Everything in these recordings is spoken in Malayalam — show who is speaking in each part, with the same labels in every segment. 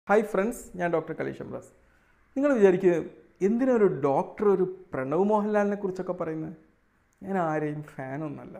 Speaker 1: ഹായ് ഫ്രണ്ട്സ് ഞാൻ ഡോക്ടർ കലീഷ് അംറാസ് നിങ്ങൾ വിചാരിക്കുക എന്തിനാ ഒരു ഡോക്ടർ ഒരു പ്രണവ് മോഹൻലാലിനെ കുറിച്ചൊക്കെ പറയുന്നത് ഞാൻ ആരെയും ഫാനൊന്നല്ല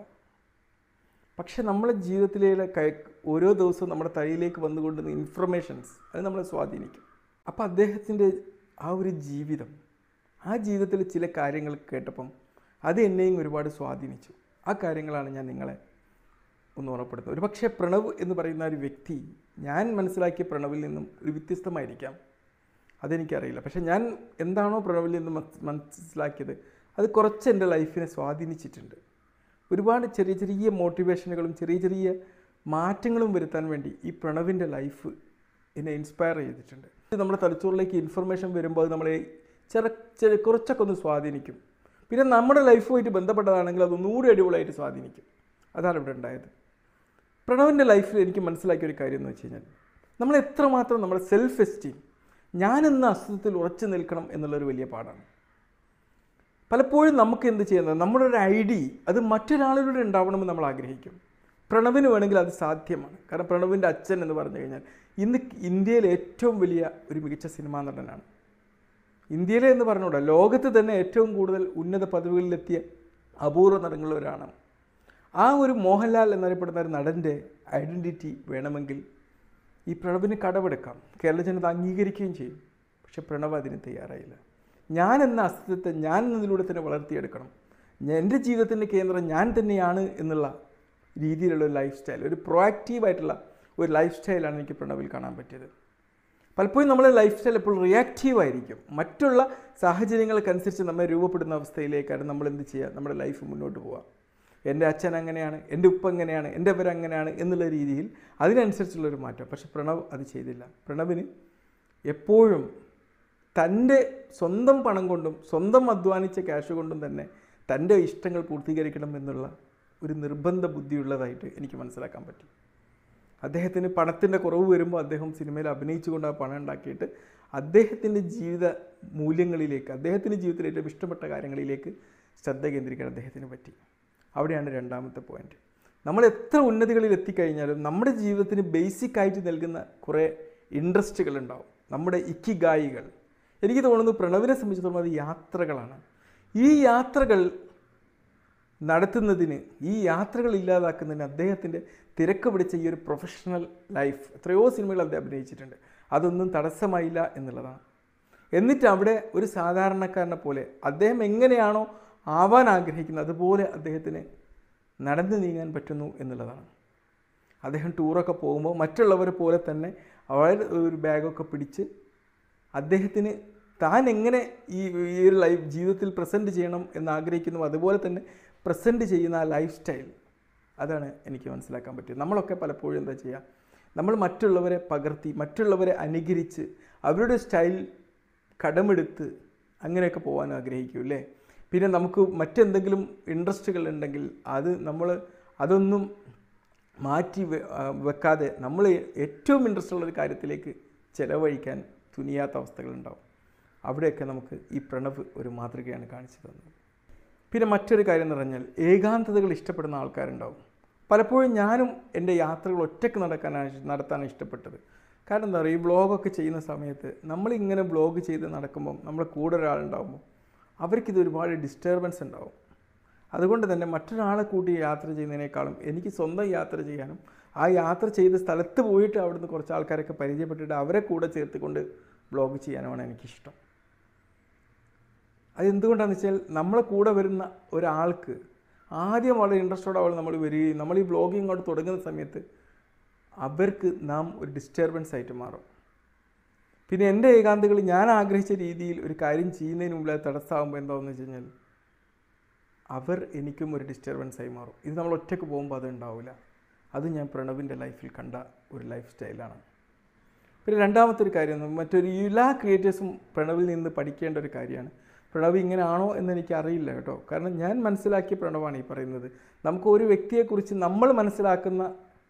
Speaker 1: പക്ഷെ നമ്മളെ ജീവിതത്തിലെ കയ- ഓരോ ദിവസവും നമ്മുടെ തലയിലേക്ക് വന്നുകൊണ്ടുന്ന ഇൻഫർമേഷൻസ് അത് നമ്മളെ സ്വാധീനിക്കും അപ്പോൾ അദ്ദേഹത്തിൻ്റെ ആ ഒരു ജീവിതം ആ ജീവിതത്തിൽ ചില കാര്യങ്ങൾ കേട്ടപ്പം അത് എന്നെയും ഒരുപാട് സ്വാധീനിച്ചു ആ കാര്യങ്ങളാണ് ഞാൻ നിങ്ങളെ ഒന്ന് ഓർമ്മപ്പെടുത്തുന്നത് ഒരു പക്ഷേ പ്രണവ് എന്ന് പറയുന്ന ഒരു വ്യക്തി ഞാൻ മനസ്സിലാക്കിയ പ്രണവിൽ നിന്നും ഒരു വ്യത്യസ്തമായിരിക്കാം അതെനിക്കറിയില്ല പക്ഷേ ഞാൻ എന്താണോ പ്രണവിൽ നിന്ന് മസ്- മനസ്സിലാക്കിയത് അത് കുറച്ച് എൻ്റെ ലൈഫിനെ സ്വാധീനിച്ചിട്ടുണ്ട് ഒരുപാട് ചെറിയ ചെറിയ മോട്ടിവേഷനുകളും ചെറിയ ചെറിയ മാറ്റങ്ങളും വരുത്താൻ വേണ്ടി ഈ പ്രണവിൻ്റെ ലൈഫ് എന്നെ ഇൻസ്പയർ ചെയ്തിട്ടുണ്ട് ഇത് നമ്മുടെ തലച്ചോറിലേക്ക് ഇൻഫർമേഷൻ വരുമ്പോൾ അത് നമ്മളെ ചെറ ചെറിയ കുറച്ചൊക്കെ ഒന്ന് സ്വാധീനിക്കും പിന്നെ നമ്മുടെ ലൈഫുമായിട്ട് ബന്ധപ്പെട്ടതാണെങ്കിൽ അത് ഒന്നുകൂടി അടിപൊളിയായിട്ട് സ്വാധീനിക്കും അതാണ് ഇവിടെ ഉണ്ടായത് പ്രണവിൻ്റെ ലൈഫിൽ എനിക്ക് മനസ്സിലാക്കിയ ഒരു കാര്യം എന്ന് വെച്ച് കഴിഞ്ഞാൽ നമ്മൾ എത്രമാത്രം നമ്മുടെ സെൽഫ് എസ്റ്റീം ഞാനെന്ന അസ്തിത്വത്തിൽ ഉറച്ചു നിൽക്കണം എന്നുള്ളൊരു വലിയ പാടാണ് പലപ്പോഴും നമുക്ക് എന്ത് ചെയ്യുന്നത് നമ്മുടെ ഒരു ഐ ഡി അത് മറ്റൊരാളിലൂടെ ഉണ്ടാവണമെന്ന് നമ്മൾ ആഗ്രഹിക്കും പ്രണവിന് വേണമെങ്കിൽ അത് സാധ്യമാണ് കാരണം പ്രണവിൻ്റെ അച്ഛൻ എന്ന് പറഞ്ഞു കഴിഞ്ഞാൽ ഇന്ന് ഇന്ത്യയിലെ ഏറ്റവും വലിയ ഒരു മികച്ച സിനിമാ നടനാണ് ഇന്ത്യയിലെ എന്ന് പറഞ്ഞുകൂടാ ലോകത്ത് തന്നെ ഏറ്റവും കൂടുതൽ ഉന്നത പദവികളിലെത്തിയ അപൂർവ നടങ്ങളുള്ളവരാണ് ആ ഒരു മോഹൻലാൽ എന്നറിയപ്പെടുന്ന ഒരു നടൻ്റെ ഐഡൻറ്റിറ്റി വേണമെങ്കിൽ ഈ പ്രണവിന് കടമെടുക്കാം കേരള ജനത അംഗീകരിക്കുകയും ചെയ്യും പക്ഷെ പ്രണവ് അതിന് തയ്യാറായില്ല ഞാൻ എന്ന അസ്തിത്വത്തെ ഞാൻ എന്നതിലൂടെ തന്നെ വളർത്തിയെടുക്കണം ഞാൻ- എൻ്റെ ജീവിതത്തിൻ്റെ കേന്ദ്രം ഞാൻ തന്നെയാണ് എന്നുള്ള രീതിയിലുള്ള ഒരു ലൈഫ് സ്റ്റൈൽ ഒരു പ്രൊആക്റ്റീവായിട്ടുള്ള ഒരു ലൈഫ് സ്റ്റൈലാണ് എനിക്ക് പ്രണവിൽ കാണാൻ പറ്റിയത് പലപ്പോഴും നമ്മുടെ ലൈഫ് സ്റ്റൈൽ എപ്പോഴും റിയാക്റ്റീവ് ആയിരിക്കും മറ്റുള്ള സാഹചര്യങ്ങൾക്കനുസരിച്ച് നമ്മൾ രൂപപ്പെടുന്ന അവസ്ഥയിലേക്കാണ് നമ്മൾ എന്ത് ചെയ്യുക നമ്മുടെ ലൈഫ് മുന്നോട്ട് പോവുക എൻ്റെ അച്ഛൻ അങ്ങനെയാണ് എൻ്റെ ഉപ്പ എങ്ങനെയാണ് എൻ്റെ അവർ അങ്ങനെയാണ് എന്നുള്ള രീതിയിൽ അതിനനുസരിച്ചുള്ളൊരു മാറ്റം പക്ഷെ പ്രണവ് അത് ചെയ്തില്ല പ്രണവിന് എപ്പോഴും തൻ്റെ സ്വന്തം പണം കൊണ്ടും സ്വന്തം അധ്വാനിച്ച ക്യാഷ് കൊണ്ടും തന്നെ തൻ്റെ ഇഷ്ടങ്ങൾ പൂർത്തീകരിക്കണം എന്നുള്ള ഒരു നിർബന്ധ ബുദ്ധിയുള്ളതായിട്ട് എനിക്ക് മനസ്സിലാക്കാൻ പറ്റി അദ്ദേഹത്തിന് പണത്തിൻ്റെ കുറവ് വരുമ്പോൾ അദ്ദേഹം സിനിമയിൽ അഭിനയിച്ചുകൊണ്ട് ആ പണം ഉണ്ടാക്കിയിട്ട് അദ്ദേഹത്തിൻ്റെ ജീവിത മൂല്യങ്ങളിലേക്ക് അദ്ദേഹത്തിൻ്റെ ജീവിതത്തിൽ ഏറ്റവും ഇഷ്ടപ്പെട്ട കാര്യങ്ങളിലേക്ക് ശ്രദ്ധ കേന്ദ്രീകരിക്കാൻ അദ്ദേഹത്തിന് പറ്റി അവിടെയാണ് രണ്ടാമത്തെ പോയിന്റ് നമ്മൾ എത്ര ഉന്നതികളിൽ എത്തിക്കഴിഞ്ഞാലും നമ്മുടെ ജീവിതത്തിന് ബേസിക് ആയിട്ട് നൽകുന്ന കുറേ ഇൻട്രസ്റ്റുകൾ ഉണ്ടാവും നമ്മുടെ ഇക്കിഗായികൾ എനിക്ക് തോന്നുന്നു പ്രണവിനെ സംബന്ധിച്ചിടത്തോളം അത് യാത്രകളാണ് ഈ യാത്രകൾ നടത്തുന്നതിന് ഈ യാത്രകൾ ഇല്ലാതാക്കുന്നതിന് അദ്ദേഹത്തിൻ്റെ തിരക്ക് പിടിച്ച ഈ ഒരു പ്രൊഫഷണൽ ലൈഫ് എത്രയോ സിനിമകൾ അദ്ദേഹം അഭിനയിച്ചിട്ടുണ്ട് അതൊന്നും തടസ്സമായില്ല എന്നുള്ളതാണ് എന്നിട്ട് അവിടെ ഒരു സാധാരണക്കാരനെ പോലെ അദ്ദേഹം എങ്ങനെയാണോ ആവാൻ ആഗ്രഹിക്കുന്നത് അതുപോലെ അദ്ദേഹത്തിന് നടന്നു നീങ്ങാൻ പറ്റുന്നു എന്നുള്ളതാണ് അദ്ദേഹം ടൂറൊക്കെ പോകുമ്പോൾ മറ്റുള്ളവരെ പോലെ തന്നെ അവർ ഒരു ബാഗൊക്കെ പിടിച്ച് അദ്ദേഹത്തിന് താൻ എങ്ങനെ ഈ ഈ ഒരു ലൈഫ് ജീവിതത്തിൽ പ്രസൻറ്റ് ചെയ്യണം എന്ന് ആഗ്രഹിക്കുന്നു അതുപോലെ തന്നെ പ്രസൻറ്റ് ചെയ്യുന്ന ആ ലൈഫ് സ്റ്റൈൽ അതാണ് എനിക്ക് മനസ്സിലാക്കാൻ പറ്റിയത് നമ്മളൊക്കെ പലപ്പോഴും എന്താ ചെയ്യുക നമ്മൾ മറ്റുള്ളവരെ പകർത്തി മറ്റുള്ളവരെ അനുകരിച്ച് അവരുടെ സ്റ്റൈൽ കടമെടുത്ത് അങ്ങനെയൊക്കെ പോകാൻ ആഗ്രഹിക്കും അല്ലേ പിന്നെ നമുക്ക് മറ്റെന്തെങ്കിലും ഇൻട്രസ്റ്റുകൾ ഉണ്ടെങ്കിൽ അത് നമ്മൾ അതൊന്നും മാറ്റി വെ- ആ, വെക്കാതെ നമ്മൾ ഏറ്റവും ഇൻട്രസ്റ്റ് ഉള്ള ഒരു കാര്യത്തിലേക്ക് ചിലവഴിക്കാൻ തുനിയാത്ത അവസ്ഥകളുണ്ടാവും അവിടെയൊക്കെ നമുക്ക് ഈ പ്രണവ് ഒരു മാതൃകയാണ് കാണിച്ചു തന്നത് പിന്നെ മറ്റൊരു കാര്യം എന്ന് പറഞ്ഞാൽ ഏകാന്തതകൾ ഇഷ്ടപ്പെടുന്ന ആൾക്കാരുണ്ടാവും പലപ്പോഴും ഞാനും എൻ്റെ യാത്രകൾ ഒറ്റയ്ക്ക് നടക്കാനാണ് നടത്താനാണ് ഇഷ്ടപ്പെട്ടത് കാരണം എന്താ പറയുക ഈ വ്ളോഗൊക്കെ ചെയ്യുന്ന സമയത്ത് നമ്മളിങ്ങനെ വ്ളോഗ് ചെയ്ത് നടക്കുമ്പം നമ്മളെ കൂടെ ഒരാളുണ്ടാകുമ്പോൾ അവർക്കിത് ഒരുപാട് ഡിസ്റ്റർബൻസ് ഉണ്ടാവും അതുകൊണ്ട് തന്നെ മറ്റൊരാളെ കൂട്ടി യാത്ര ചെയ്യുന്നതിനേക്കാളും എനിക്ക് സ്വന്തം യാത്ര ചെയ്യാനും ആ യാത്ര ചെയ്ത സ്ഥലത്ത് പോയിട്ട് അവിടുന്ന് കുറച്ച് ആൾക്കാരൊക്കെ പരിചയപ്പെട്ടിട്ട് അവരെ കൂടെ ചേർത്തുകൊണ്ട് ബ്ലോഗ് ചെയ്യാനുമാണ് എനിക്കിഷ്ടം അതെന്തുകൊണ്ടാണെന്ന് വെച്ചാൽ നമ്മളെ കൂടെ വരുന്ന ഒരാൾക്ക് ആദ്യം വളരെ ഇൻട്രസ്റ്റോടെ അവൾ നമ്മൾ വരികയും നമ്മൾ ഈ ബ്ലോഗിങ് അങ്ങോട്ട് തുടങ്ങുന്ന സമയത്ത് അവർക്ക് നാം ഒരു ഡിസ്റ്റർബൻസ് ആയിട്ട് മാറും പിന്നെ എൻ്റെ ഏകാന്തകൾ ഞാൻ ആഗ്രഹിച്ച രീതിയിൽ ഒരു കാര്യം ചെയ്യുന്നതിന് മുമ്പ് അത് തടസ്സമാകുമ്പോൾ എന്താണെന്ന് വെച്ച് കഴിഞ്ഞാൽ അവർ എനിക്കും ഒരു ഡിസ്റ്റർബൻസ് ആയി മാറും ഇത് നമ്മൾ ഒറ്റയ്ക്ക് പോകുമ്പോൾ അത് ഉണ്ടാവില്ല അത് ഞാൻ പ്രണവിൻ്റെ ലൈഫിൽ കണ്ട ഒരു ലൈഫ് സ്റ്റൈലാണ് പിന്നെ രണ്ടാമത്തെ ഒരു കാര്യം എന്ന് മറ്റൊരു എല്ലാ ക്രിയേറ്റേഴ്സും പ്രണവിൽ നിന്ന് പഠിക്കേണ്ട ഒരു കാര്യമാണ് പ്രണവ് ഇങ്ങനെയാണോ എന്ന് എനിക്ക് അറിയില്ല കേട്ടോ കാരണം ഞാൻ മനസ്സിലാക്കിയ പ്രണവാണ് ഈ പറയുന്നത് നമുക്ക് ഒരു വ്യക്തിയെക്കുറിച്ച് നമ്മൾ മനസ്സിലാക്കുന്ന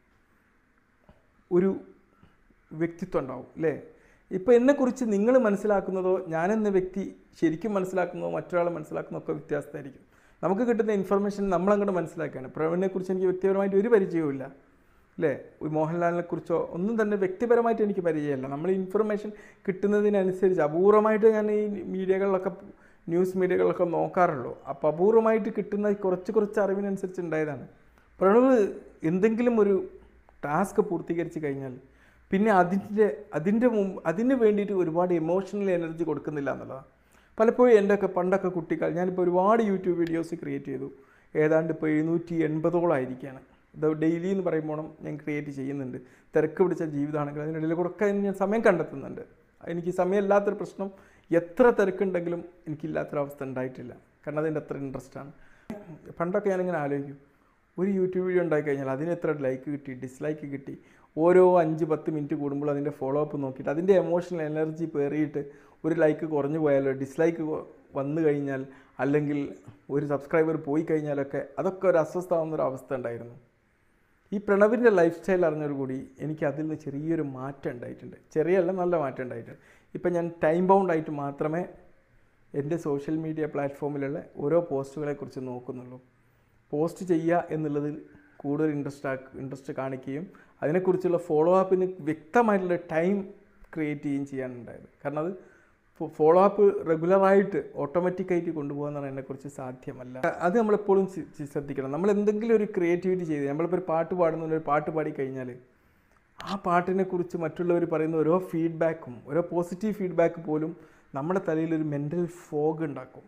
Speaker 1: ഒരു വ്യക്തിത്വം ഉണ്ടാവും അല്ലേ ഇപ്പോൾ എന്നെക്കുറിച്ച് നിങ്ങൾ മനസ്സിലാക്കുന്നതോ ഞാനെന്ന വ്യക്തി ശരിക്കും മനസ്സിലാക്കുന്നതോ മറ്റൊരാൾ മനസ്സിലാക്കുന്നതോ ഒക്കെ വ്യത്യാസമായിരിക്കും നമുക്ക് കിട്ടുന്ന ഇൻഫർമേഷൻ നമ്മളങ്ങോട്ട് മനസ്സിലാക്കുകയാണ് പ്രവീണിനെക്കുറിച്ച് എനിക്ക് വ്യക്തിപരമായിട്ട് ഒരു പരിചയവുമില്ല അല്ലേ ഈ മോഹൻലാലിനെ കുറിച്ചോ ഒന്നും തന്നെ വ്യക്തിപരമായിട്ട് എനിക്ക് പരിചയമല്ല നമ്മൾ ഇൻഫർമേഷൻ കിട്ടുന്നതിനനുസരിച്ച് അപൂർവമായിട്ട് ഞാൻ ഈ മീഡിയകളിലൊക്കെ ന്യൂസ് മീഡിയകളിലൊക്കെ നോക്കാറുള്ളൂ അപ്പോൾ അപൂർവമായിട്ട് കിട്ടുന്ന കുറച്ച് കുറച്ച് അറിവിനനുസരിച്ച് ഉണ്ടായതാണ് പ്രണവ് എന്തെങ്കിലും ഒരു ടാസ്ക് പൂർത്തീകരിച്ച് കഴിഞ്ഞാൽ പിന്നെ അതിൻ്റെ അതിൻ്റെ മുമ്പ് അതിന് വേണ്ടിയിട്ട് ഒരുപാട് ഇമോഷണൽ എനർജി കൊടുക്കുന്നില്ല എന്നുള്ളതാണ് പലപ്പോഴും എൻ്റെയൊക്കെ പണ്ടൊക്കെ കുട്ടിക്കാൽ ഞാനിപ്പോൾ ഒരുപാട് യൂട്യൂബ് വീഡിയോസ് ക്രിയേറ്റ് ചെയ്തു ഏതാണ്ട് ഇപ്പോൾ എഴുന്നൂറ്റി എൺപതോളായിരിക്കുകയാണ് ഇത് ഡെയിലി എന്ന് പറയുമ്പോൾ ഞാൻ ക്രിയേറ്റ് ചെയ്യുന്നുണ്ട് തിരക്ക് പിടിച്ച ജീവിതമാണെങ്കിൽ അതിനിടയിൽ കൂടെ ഒക്കെ ഞാൻ സമയം കണ്ടെത്തുന്നുണ്ട് എനിക്ക് സമയമില്ലാത്തൊരു പ്രശ്നം എത്ര തിരക്കുണ്ടെങ്കിലും എനിക്കില്ലാത്തൊരവസ്ഥ ഉണ്ടായിട്ടില്ല കാരണം അതിൻ്റെ അത്ര ഇൻട്രസ്റ്റ് ആണ് പണ്ടൊക്കെ ഞാനിങ്ങനെ ആലോചിക്കും ഒരു യൂട്യൂബ് വീഡിയോ ഉണ്ടായി കഴിഞ്ഞാൽ അതിന് എത്ര ലൈക്ക് കിട്ടി ഡിസ്ലൈക്ക് കിട്ടി ഓരോ അഞ്ച് പത്ത് മിനിറ്റ് കൂടുമ്പോൾ അതിൻ്റെ ഫോളോ അപ്പ് നോക്കിയിട്ട് അതിൻ്റെ എമോഷണൽ എനർജി പേറിയിട്ട് ഒരു ലൈക്ക് കുറഞ്ഞു പോയാലോ ഡിസ്ലൈക്ക് വന്നു കഴിഞ്ഞാൽ അല്ലെങ്കിൽ ഒരു സബ്സ്ക്രൈബർ പോയി കഴിഞ്ഞാലൊക്കെ അതൊക്കെ ഒരു അസ്വസ്ഥമാവുന്ന ഒരു അവസ്ഥ ഉണ്ടായിരുന്നു ഈ പ്രണവിൻ്റെ ലൈഫ് സ്റ്റൈൽ അറിഞ്ഞതോടുകൂടി എനിക്ക് അതിൽ നിന്ന് ചെറിയൊരു മാറ്റം ഉണ്ടായിട്ടുണ്ട് ചെറിയല്ല നല്ല മാറ്റം ഉണ്ടായിട്ടുണ്ട് ഇപ്പം ഞാൻ ടൈം ബൗണ്ട് ആയിട്ട് മാത്രമേ എൻ്റെ സോഷ്യൽ മീഡിയ പ്ലാറ്റ്ഫോമിലുള്ള ഓരോ പോസ്റ്റുകളെക്കുറിച്ച് നോക്കുന്നുള്ളൂ പോസ്റ്റ് ചെയ്യുക എന്നുള്ളതിൽ കൂടുതൽ ഇൻട്രസ്റ്റ് ആ ഇൻട്രസ്റ്റ് കാണിക്കുകയും അതിനെക്കുറിച്ചുള്ള ഫോളോ അപ്പിന് വ്യക്തമായിട്ടുള്ള ടൈം ക്രിയേറ്റ് ചെയ്യുകയും ചെയ്യാനുണ്ടായത് കാരണം അത് ഫോളോ അപ്പ് റെഗുലറായിട്ട് ഓട്ടോമാറ്റിക്കായിട്ട് കൊണ്ടുപോകാന്ന് അതിനെക്കുറിച്ച് സാധ്യമല്ല അത് നമ്മളെപ്പോഴും ചി- ചി- ശ്രദ്ധിക്കണം നമ്മൾ എന്തെങ്കിലും ഒരു ക്രിയേറ്റിവിറ്റി ചെയ്ത് നമ്മളിപ്പോൾ ഒരു പാട്ട് പാടുന്ന ഒരു പാട്ട് പാടി കഴിഞ്ഞാൽ ആ പാട്ടിനെ കുറിച്ച് മറ്റുള്ളവർ പറയുന്ന ഓരോ ഫീഡ്ബാക്കും ഓരോ പോസിറ്റീവ് ഫീഡ്ബാക്ക് പോലും നമ്മുടെ തലയിൽ ഒരു മെൻ്റൽ ഫോഗ് ഉണ്ടാക്കും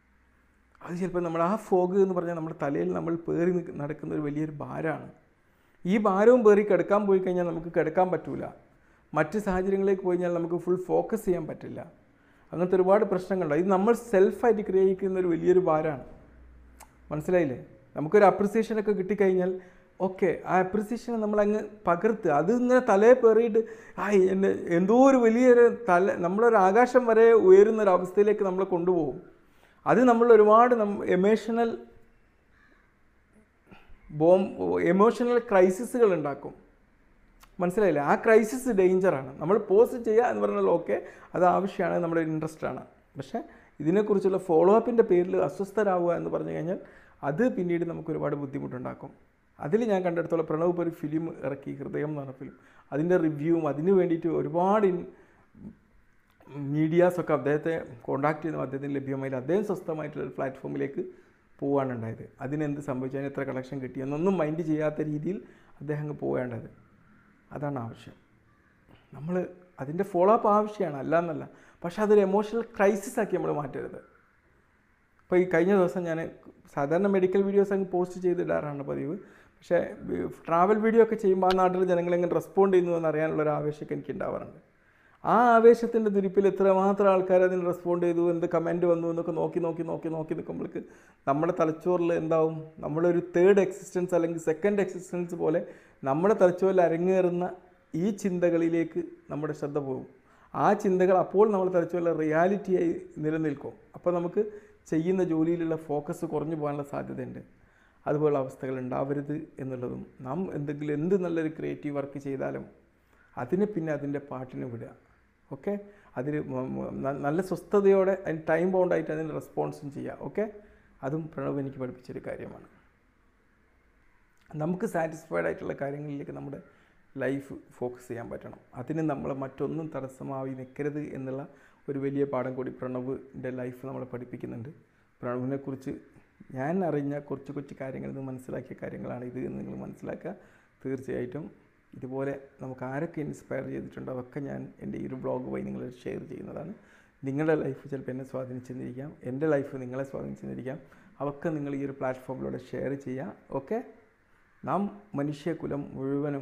Speaker 1: അത് ചിലപ്പോൾ നമ്മൾ ആ ഫോഗ് എന്ന് പറഞ്ഞാൽ നമ്മുടെ തലയിൽ നമ്മൾ പേറി നിക്ക് നടക്കുന്ന ഒരു വലിയൊരു ഭാരമാണ് ഈ ഭാരവും പേറി കിടക്കാൻ പോയി കഴിഞ്ഞാൽ നമുക്ക് കിടക്കാൻ പറ്റൂല മറ്റ് സാഹചര്യങ്ങളിലേക്ക് പോയി കഴിഞ്ഞാൽ നമുക്ക് ഫുൾ ഫോക്കസ് ചെയ്യാൻ പറ്റില്ല അങ്ങനത്തെ ഒരുപാട് പ്രശ്നങ്ങളുണ്ട് ഇത് നമ്മൾ സെൽഫായിട്ട് ക്രിയേറ്റ് ചെയ്യുന്ന ഒരു വലിയൊരു ഭാരമാണ് മനസ്സിലായില്ലേ നമുക്കൊരു അപ്രിസിയേഷൻ ഒക്കെ കിട്ടിക്കഴിഞ്ഞാൽ ഓക്കെ ആ അപ്രിസിയേഷൻ നമ്മൾ അങ്ങ് പകർത്തുക അത് ഇങ്ങനെ തലയെ പേറിയിട്ട് ആ എന്നെ എന്തോ ഒരു വലിയൊരു തല നമ്മളൊരു ആകാശം വരെ ഉയരുന്ന ഒരു അവസ്ഥയിലേക്ക് നമ്മളെ കൊണ്ടുപോകും അത് നമ്മൾ ഒരുപാട് എമോഷണൽ ബോം എമോഷണൽ ക്രൈസിസുകൾ ഉണ്ടാക്കും മനസ്സിലായില്ലേ ആ ക്രൈസിസ് ഡേഞ്ചറാണ് നമ്മൾ പോസ്റ്റ് ചെയ്യുക എന്ന് പറഞ്ഞാൽ ഓക്കെ അത് ആവശ്യമാണ് നമ്മുടെ ഇൻട്രസ്റ്റ് ആണ് പക്ഷേ ഇതിനെക്കുറിച്ചുള്ള ഫോളോ അപ്പിൻ്റെ പേരിൽ അസ്വസ്ഥരാകുക എന്ന് പറഞ്ഞു കഴിഞ്ഞാൽ അത് പിന്നീട് നമുക്ക് ഒരുപാട് ബുദ്ധിമുട്ടുണ്ടാക്കും അതിൽ ഞാൻ കണ്ടെടുത്തോളം പ്രണവ് ഇപ്പോൾ ഒരു ഫിലിം ഇറക്കി ഹൃദയം എന്ന് പറഞ്ഞ ഫിലിം അതിൻ്റെ റിവ്യൂവും അതിന് വേണ്ടിയിട്ട് ഒരുപാട് ഇൻ- മീഡിയാസൊക്കെ അദ്ദേഹത്തെ കോൺടാക്ട് ചെയ്യുന്ന അദ്ദേഹത്തിന് ലഭ്യമായില്ല അദ്ദേഹം സ്വസ്ഥമായിട്ടുള്ള ഒരു പ്ലാറ്റ്ഫോമിലേക്ക് പോവാണ് ഉണ്ടായത് അതിനെന്ത് സംഭവിച്ചു അതിന് എത്ര കളക്ഷൻ കിട്ടി എന്നൊന്നും മൈൻഡ് ചെയ്യാത്ത രീതിയിൽ അദ്ദേഹം അങ്ങ് പോവേണ്ടത് അതാണ് ആവശ്യം നമ്മൾ അതിൻ്റെ ഫോളോ അപ്പ് ആവശ്യമാണ് അല്ല എന്നല്ല പക്ഷെ അതൊരു എമോഷണൽ ക്രൈസിസ് ആക്കി നമ്മൾ മാറ്റരുത് ഇപ്പോൾ ഈ കഴിഞ്ഞ ദിവസം ഞാൻ സാധാരണ മെഡിക്കൽ വീഡിയോസ് അങ്ങ് പോസ്റ്റ് ചെയ്തിടാറാണ് പതിവ് പക്ഷേ ട്രാവൽ വീഡിയോ ഒക്കെ ചെയ്യുമ്പോൾ ആ നാട്ടിലെ ജനങ്ങൾ എങ്ങനെ റെസ്പോണ്ട് ചെയ്യുന്നു എന്ന് അറിയാനുള്ള ഒരു ആവേശമൊക്കെ എനിക്ക് ഉണ്ടാവാറുണ്ട് ആ ആവേശത്തിൻ്റെ തുരിപ്പിൽ എത്രമാത്രം ആൾക്കാർ അതിന് റെസ്പോണ്ട് ചെയ്തു എന്ത് കമൻറ്റ് വന്നു എന്നൊക്കെ നോക്കി നോക്കി നോക്കി നോക്കി നിൽക്കുമ്പോഴേക്ക് നമ്മുടെ തലച്ചോറിൽ എന്താവും നമ്മളൊരു തേർഡ് എക്സിസ്റ്റൻസ് അല്ലെങ്കിൽ സെക്കൻഡ് എക്സിസ്റ്റൻസ് പോലെ നമ്മുടെ തലച്ചോറിൽ അരങ്ങേറുന്ന ഈ ചിന്തകളിലേക്ക് നമ്മുടെ ശ്രദ്ധ പോകും ആ ചിന്തകൾ അപ്പോൾ നമ്മുടെ തലച്ചോറിലെ റിയാലിറ്റിയായി നിലനിൽക്കും അപ്പോൾ നമുക്ക് ചെയ്യുന്ന ജോലിയിലുള്ള ഫോക്കസ് കുറഞ്ഞു പോകാനുള്ള സാധ്യതയുണ്ട് അതുപോലുള്ള അവസ്ഥകൾ ഉണ്ടാവരുത് എന്നുള്ളതും നാം എന്തെങ്കിലും എന്ത് നല്ലൊരു ക്രിയേറ്റീവ് വർക്ക് ചെയ്താലും അതിനെ പിന്നെ അതിൻ്റെ പാട്ടിന് വിടുക ഓക്കെ അതിൽ നല്ല സ്വസ്ഥതയോടെ അതിന് ടൈം ബൗണ്ടായിട്ട് അതിന് റെസ്പോൺസും ചെയ്യുക ഓക്കെ അതും പ്രണവ് എനിക്ക് പഠിപ്പിച്ചൊരു കാര്യമാണ് നമുക്ക് സാറ്റിസ്ഫൈഡ് ആയിട്ടുള്ള കാര്യങ്ങളിലേക്ക് നമ്മുടെ ലൈഫ് ഫോക്കസ് ചെയ്യാൻ പറ്റണം അതിന് നമ്മൾ മറ്റൊന്നും തടസ്സമാവി നിൽക്കരുത് എന്നുള്ള ഒരു വലിയ പാഠം കൂടി പ്രണവിൻ്റെ ലൈഫ് നമ്മളെ പഠിപ്പിക്കുന്നുണ്ട് പ്രണവിനെ കുറിച്ച് ഞാൻ അറിഞ്ഞ കുറച്ച് കൊച്ചു കാര്യങ്ങളിൽ നിന്ന് മനസ്സിലാക്കിയ കാര്യങ്ങളാണ് ഇത് എന്ന് നിങ്ങൾ മനസ്സിലാക്കുക തീർച്ചയായിട്ടും ഇതുപോലെ നമുക്ക് ആരൊക്കെ ഇൻസ്പയർ ചെയ്തിട്ടുണ്ടോ അതൊക്കെ ഞാൻ എൻ്റെ ഈ ഒരു ബ്ലോഗ് വഴി നിങ്ങൾ ഷെയർ ചെയ്യുന്നതാണ് നിങ്ങളുടെ ലൈഫ് ചിലപ്പോൾ എന്നെ സ്വാധീനിച്ചെന്നിരിക്കാം എൻ്റെ ലൈഫ് നിങ്ങളെ സ്വാധീനിച്ചെന്നിരിക്കാം അതൊക്കെ നിങ്ങൾ ഈ ഒരു പ്ലാറ്റ്ഫോമിലൂടെ ഷെയർ ചെയ്യുക ഓക്കെ നാം മനുഷ്യകുലം മുഴുവനും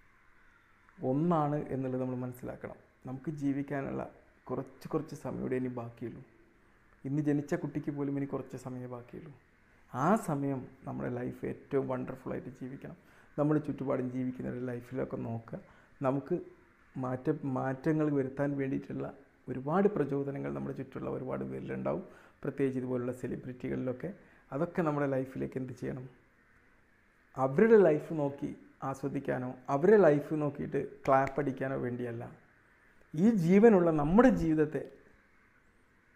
Speaker 1: ഒന്നാണ് എന്നുള്ളത് നമ്മൾ മനസ്സിലാക്കണം നമുക്ക് ജീവിക്കാനുള്ള കുറച്ച് കുറച്ച് സമയം ഇനി ബാക്കിയുള്ളൂ ഇന്ന് ജനിച്ച കുട്ടിക്ക് പോലും ഇനി കുറച്ച് സമയമേ ബാക്കിയുള്ളൂ ആ സമയം നമ്മുടെ ലൈഫ് ഏറ്റവും വണ്ടർഫുള്ളായിട്ട് ജീവിക്കണം നമ്മുടെ ചുറ്റുപാടും ജീവിക്കുന്നവരുടെ ലൈഫിലൊക്കെ നോക്കുക നമുക്ക് മാറ്റ മാറ്റങ്ങൾ വരുത്താൻ വേണ്ടിയിട്ടുള്ള ഒരുപാട് പ്രചോദനങ്ങൾ നമ്മുടെ ചുറ്റുള്ള ഒരുപാട് പേരിലുണ്ടാവും പ്രത്യേകിച്ച് ഇതുപോലുള്ള സെലിബ്രിറ്റികളിലൊക്കെ അതൊക്കെ നമ്മുടെ ലൈഫിലേക്ക് എന്ത് ചെയ്യണം അവരുടെ ലൈഫ് നോക്കി ആസ്വദിക്കാനോ അവരുടെ ലൈഫ് നോക്കിയിട്ട് ക്ലാപ്പ് അടിക്കാനോ വേണ്ടിയല്ല ഈ ജീവനുള്ള നമ്മുടെ ജീവിതത്തെ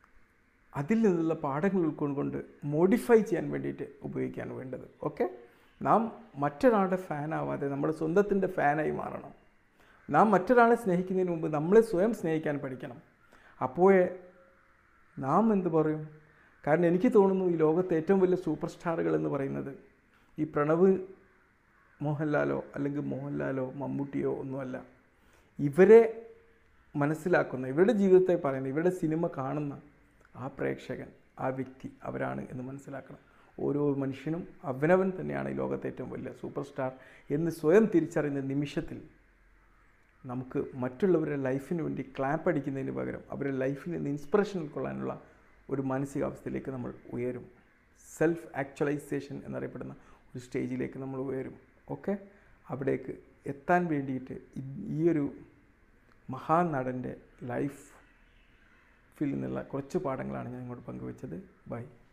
Speaker 1: അതിൽ നിന്നുള്ള പാഠങ്ങൾ ഉൾക്കൊണ്ടുകൊണ്ട് മോഡിഫൈ ചെയ്യാൻ വേണ്ടിയിട്ട് ഉപയോഗിക്കുകയാണ് വേണ്ടത് ഓക്കെ നാം മറ്റൊരാളുടെ ഫാനാവാതെ നമ്മുടെ സ്വന്തത്തിൻ്റെ ഫാനായി മാറണം നാം മറ്റൊരാളെ സ്നേഹിക്കുന്നതിന് മുമ്പ് നമ്മളെ സ്വയം സ്നേഹിക്കാൻ പഠിക്കണം അപ്പോഴേ നാം എന്ത് പറയും കാരണം എനിക്ക് തോന്നുന്നു ഈ ലോകത്തെ ഏറ്റവും വലിയ സൂപ്പർ സ്റ്റാറുകൾ എന്ന് പറയുന്നത് ഈ പ്രണവ് മോഹൻലാലോ അല്ലെങ്കിൽ മോഹൻലാലോ മമ്മൂട്ടിയോ ഒന്നുമല്ല ഇവരെ മനസ്സിലാക്കുന്ന ഇവരുടെ ജീവിതത്തെ പറയുന്ന ഇവരുടെ സിനിമ കാണുന്ന ആ പ്രേക്ഷകൻ ആ വ്യക്തി അവരാണ് എന്ന് മനസ്സിലാക്കണം ഓരോ മനുഷ്യനും അവനവൻ തന്നെയാണ് ഈ ലോകത്തെ ഏറ്റവും വലിയ സൂപ്പർ സ്റ്റാർ എന്ന് സ്വയം തിരിച്ചറിയുന്ന നിമിഷത്തിൽ നമുക്ക് മറ്റുള്ളവരുടെ ലൈഫിന് വേണ്ടി ക്ലാപ്പ് അടിക്കുന്നതിന് പകരം അവരുടെ ലൈഫിൽ നിന്ന് ഇൻസ്പിറേഷൻ ഉൾക്കൊള്ളാനുള്ള ഒരു മാനസികാവസ്ഥയിലേക്ക് നമ്മൾ ഉയരും സെൽഫ് ആക്ച്വലൈസേഷൻ എന്നറിയപ്പെടുന്ന ഒരു സ്റ്റേജിലേക്ക് നമ്മൾ ഉയരും ഓക്കെ അവിടേക്ക് എത്താൻ വേണ്ടിയിട്ട് ഈ- ഈ ഒരു മഹാനടൻ്റെ ലൈഫിൽ നിന്നുള്ള കുറച്ച് പാഠങ്ങളാണ് ഞാൻ ഇങ്ങോട്ട് പങ്കുവച്ചത് ബൈ